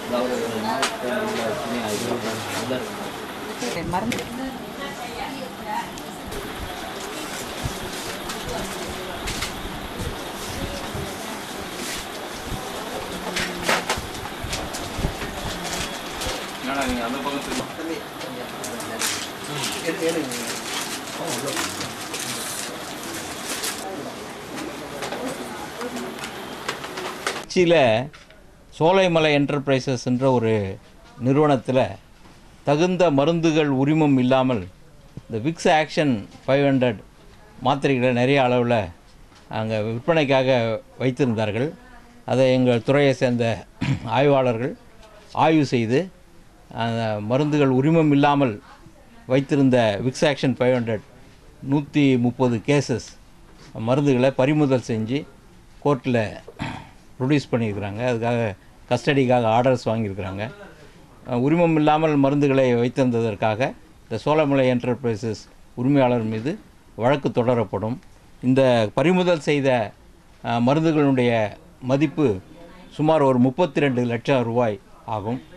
மருந்து திருச்சியில் சோலைமலை என்டர்பிரைசஸ் என்ற ஒரு நிறுவனத்தில் தகுந்த மருந்துகள் உரிமம் இல்லாமல் இந்த விக்ஸ் ஆக்ஷன் ஃபைவ் ஹண்ட்ரட் மாத்திரைகளை நிறைய அளவில் அங்கே விற்பனைக்காக வைத்திருந்தார்கள் அதை எங்கள் துறையை சேர்ந்த ஆய்வாளர்கள் ஆய்வு செய்து அந்த மருந்துகள் உரிமம் இல்லாமல் வைத்திருந்த விக்ஸ் ஆக்ஷன் ஃபைவ் ஹண்ட்ரட் நூற்றி முப்பது கேசஸ் மருந்துகளை பறிமுதல் செஞ்சு கோர்ட்டில் ப்ரொடியூஸ் பண்ணியிருக்கிறாங்க அதுக்காக கஸ்டடிக்காக ஆர்டர்ஸ் வாங்கியிருக்கிறாங்க அஹ் உரிமம் இல்லாமல் மருந்துகளை வைத்திருந்ததற்காக இந்த சோழமலை என்டர்பிரைசஸ் உரிமையாளர் மீது வழக்கு தொடரப்படும் இந்த பறிமுதல் செய்த அஹ், மருந்துகளுடைய மதிப்பு சுமார் ஒரு முப்பத்தி ரெண்டு லட்சம் ரூபாய் ஆகும்